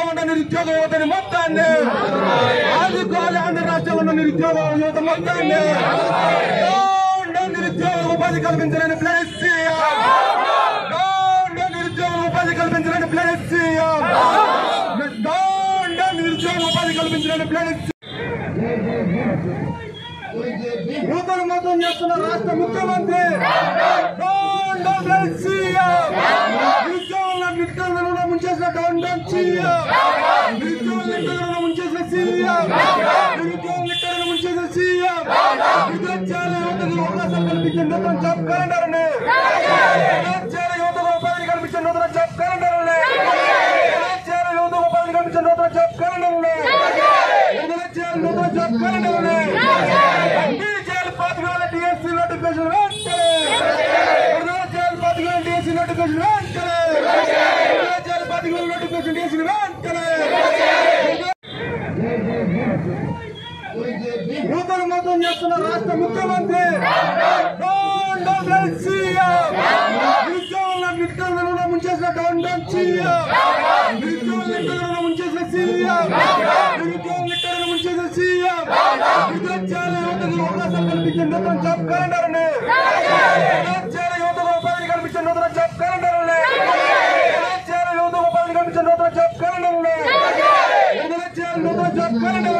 ఉన్న నిరుద్యోగ యువతని మొత్తాన్ని ఆదుకోవాలి ఆంధ్ర రాష్ట్రంలో ఉన్న నిరుద్యోగ యువత మొత్తాన్ని డౌన్ డౌన్ నిరుద్యోగ ఉపాధి కల్పించాలని ప్లేస్ డౌన్ డౌన్ నిరుద్యోగ ఉపాధి కల్పించాలని ప్లేస్ డౌన్ డౌన్ నిరుద్యోగ ఉపాధి కల్పించాలని ప్లేస్ యువతను మోసం చేస్తున్న రాష్ట్ర ముఖ్యమంత్రి డౌన్ డౌన్ డౌన్ సీఎం నిరుద్యోగుల నిరుద్యోగులను ముంచేసిన డౌన్ డౌన్ సీఎం నిరుద్యోగుల నిరుద్యోగులను ముంచేసిన సీఎం నిరుద్యోగుల నిరుద్యోగులను ముంచేసిన సీఎం విద్యార్థుల యువతకు అవకాశం కల్పించిన నూతన జాబ్ క్యాలెండర్ ని విద్యార్థుల యువతకు ఉపాధి కల్పించిన నూతన జాబ్ క్యాలెండర్ ని విద్యార్థుల యువతకు ఉపాధి కల్పించిన నూతన జాబ్ క్యాలెండర్ ని విద్యార్థుల నూతన జాబ్ క్యాలెండర్ ని బీజేపీ పార్టీ వాళ్ళ డిఎస్సీ నోటిఫికేషన్ వెంటనే విడుదల పార్టీ వాళ్ళ డిఎస్సీ నోటిఫికేషన్ వెంటనే విడుదల పార్టీ వాళ్ళ నోటిఫికేషన్ డిఎస్సీ వెంటనే నూతన మోసం చేస్తున్న రాష్ట్ర ముఖ్యమంత్రి డౌన్ డౌన్ డౌన్ సీఎం నిరుద్యోగుల నిరుద్యోగులను ముంచేసిన డౌన్ డౌన్ సీఎం నిరుద్యోగుల నిరుద్యోగులను ముంచేసిన సీఎం నిరుద్యోగుల నిరుద్యోగులను ముంచేసిన సీఎం విద్యార్థుల యువతకు అవకాశం కల్పించిన నూతన జాబ్ క్యాలెండర్ ని విద్యార్థుల యువతకు ఉపాధి కల్పించిన నూతన జాబ్ క్యాలెండర్ ని విద్యార్థుల యువతకు ఉపాధి కల్పించిన నూతన జాబ్ క్యాలెండర్ ని విడుదల చేయాలి నూతన జాబ్ క్యాలెండర్